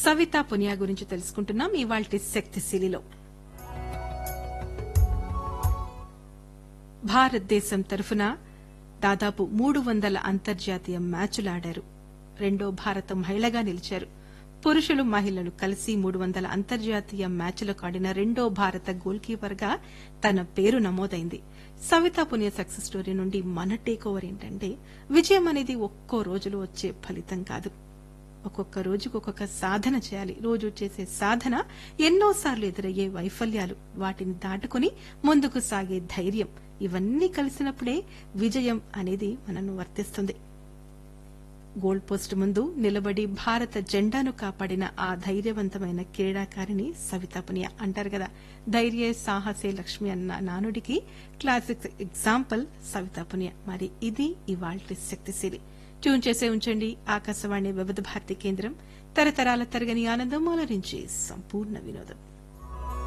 సవితా పునియా గురించి తెలుసుకుంటున్నాం ఇవాల్టి శక్తిశీలిలో భారతదేశం తరఫున దాదాపు మూడు వందల అంతర్జాతీయ మ్యాచ్లు ఆడారు రెండో భారత మహిళగా నిలిచారు పురుషులు మహిళలు కలిసి మూడు వందల అంతర్జాతీయ మ్యాచ్లకు ఆడిన రెండో భారత గోల్ కీపర్ గా తన పేరు నమోదైంది సవితా పునియ సక్సెస్ స్టోరీ నుండి మన టేక్ ఓవర్ ఏంటంటే విజయం అనేది ఒక్కో రోజులో వచ్చే ఫలితం కాదు ఒక్కొక్క రోజుకు ఒక్కొక్క సాధన చేయాలి రోజు చేసే సాధన ఎన్నోసార్లు ఎదురయ్యే వైఫల్యాలు వాటిని దాటుకుని ముందుకు సాగే ధైర్యం ఇవన్నీ కలిసినప్పుడే విజయం అనేది మనను వర్తిస్తుంది గోల్డ్ పోస్ట్ ముందు నిలబడి భారత జెండాను కాపాడిన ఆ ధైర్యవంతమైన క్రీడాకారిణి సవితా పునియా అంటారు కదా ధైర్య సాహసే లక్ష్మి అన్న నానుడికి క్లాసిక్ ఎగ్జాంపుల్ సవితా పునియా మరి ఇది ఇవాల్టి శక్తిశీలి ట్యూన్ చేసే ఉంచండి ఆకాశవాణి వివిధ భారతి కేంద్రం తరతరాల తరగని ఆనందం అలరించి సంపూర్ణ వినోదం